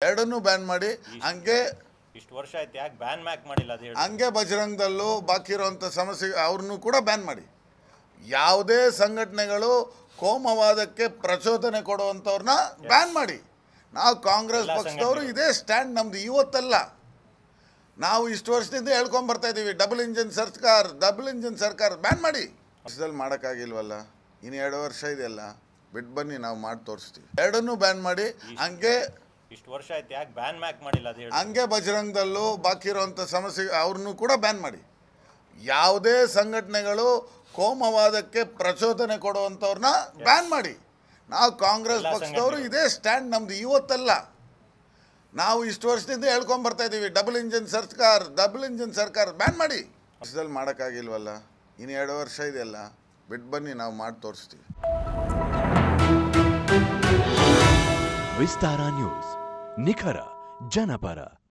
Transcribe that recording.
ಎರಡನ್ನೂ ಬ್ಯಾನ್ ಮಾಡಿ ಹಂಗೆ ಇಷ್ಟು ವರ್ಷ ಆಯ್ತು ಯಾಕೆ ಬ್ಯಾನ್ ಮ್ಯಾಕ್ ಮಾಡಿಲ್ಲ ಅದು ಹೇಳಿ ಹಂಗೆ ಬಜರಂಗದಲ್ಲೂ ಬಾಕಿ ಇರೋಂಥ ಸಮಸ್ಯೆ ಅವ್ರನ್ನೂ ಕೂಡ ಬ್ಯಾನ್ ಮಾಡಿ ಯಾವುದೇ ಸಂಘಟನೆಗಳು ಕೋಮವಾದಕ್ಕೆ ಪ್ರಚೋದನೆ ಕೊಡುವಂಥವ್ರನ್ನ ಬ್ಯಾನ್ ಮಾಡಿ ನಾವು ಕಾಂಗ್ರೆಸ್ ಎಲ್ಲ ಪಕ್ಷದವರು ಸಂಘಟನೆಗಳು. ಇದೇ ಸ್ಟ್ಯಾಂಡ್ ನಮ್ದು ಇವತ್ತಲ್ಲ ನಾವು ಇಷ್ಟು ವರ್ಷದಿಂದ ಹೇಳ್ಕೊಂಡ್ ಬರ್ತಾ ಇದ್ದೀವಿ ಡಬಲ್ ಇಂಜಿನ್ ಸರ್ಕಾರ ಡಬಲ್ ಇಂಜಿನ್ ಸರ್ಕಾರ ಬ್ಯಾನ್ ಮಾಡಿ ವರ್ಷದಲ್ಲಿ ಮಾಡೋಕ್ಕಾಗಿಲ್ವಲ್ಲ ಇನ್ನು ಎರಡು ವರ್ಷ ಇದೆಯಲ್ಲ ಬಿಟ್ಟು ಬನ್ನಿ ನಾವು ಮಾಡಿ ತೋರಿಸ್ತೀವಿ ಎರಡನ್ನೂ ಬ್ಯಾನ್ ಮಾಡಿ ಹಂಗೆ ಇಷ್ಟು ವರ್ಷ ಆಯ್ತು ಯಾಕೆ ಬ್ಯಾನ್ ಮ್ಯಾಕ್ ಮಾಡಿಲ್ಲ ಅದು ಹೇಳಿ ಹಂಗೆ ಬಜರಂಗದಲ್ಲೂ ಬಾಕಿ ಇರೋಂಥ ಸಮಸ್ಯೆ ಅವ್ರನ್ನೂ ಕೂಡ ಬ್ಯಾನ್ ಮಾಡಿ ಯಾವುದೇ ಸಂಘಟನೆಗಳು ಕೋಮವಾದಕ್ಕೆ ಪ್ರಚೋದನೆ ಕೊಡುವಂಥವ್ರನ್ನ ಬ್ಯಾನ್ ಮಾಡಿ ನಾವು ಕಾಂಗ್ರೆಸ್ ಎಲ್ಲ ಪಕ್ಷದವರು ಸಂಘಟನೆಗಳು. ಇದೇ ಸ್ಟ್ಯಾಂಡ್ ನಮ್ದು ಇವತ್ತಲ್ಲ ನಾವು ಇಷ್ಟು ವರ್ಷದಿಂದ ಹೇಳ್ಕೊಂಡ್ ಬರ್ತಾ ಇದ್ದೀವಿ ಡಬಲ್ ಇಂಜಿನ್ ಸರ್ಕಾರ ಡಬಲ್ ಇಂಜಿನ್ ಸರ್ಕಾರ ಬ್ಯಾನ್ ಮಾಡಿ ವರ್ಷದಲ್ಲಿ ಮಾಡೋಕ್ಕಾಗಿಲ್ವಲ್ಲ ಇನ್ನು ಎರಡು ವರ್ಷ ಇದೆಯಲ್ಲ ಬಿಟ್ಟು ಬನ್ನಿ ನಾವು ಮಾಡಿ ತೋರಿಸ್ತೀವಿ ವಿಸ್ತಾರ ನ್ಯೂಸ್ ನಿಖರ ಜನಪರ